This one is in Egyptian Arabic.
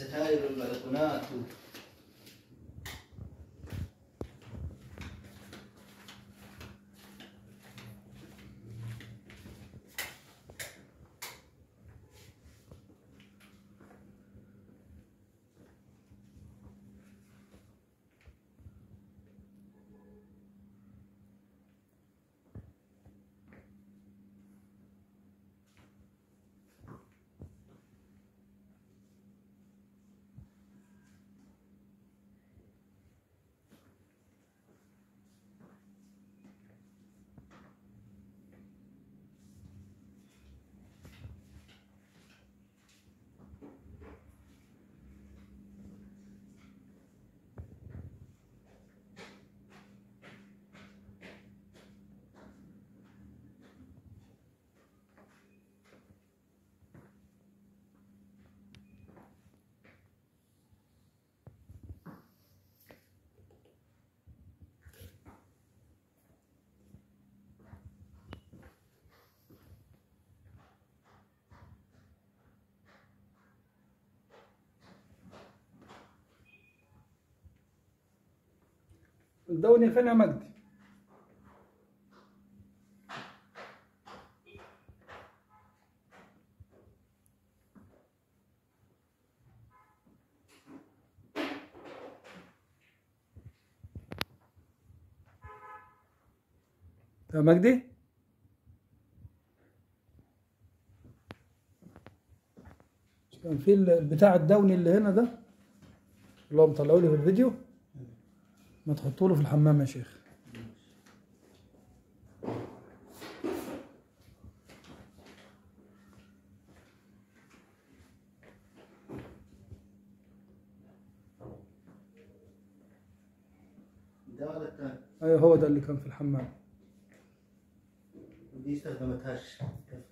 ستائر البلكونات الدوني فين يا مجدي يا مجدي كان في البتاع الدوني اللي هنا ده اللي هو مطلعوا لي في الفيديو ما تحطوا له في الحمام يا شيخ ده ولا الثاني ايوه هو ده اللي كان في الحمام ودي استخدمتهاش كيف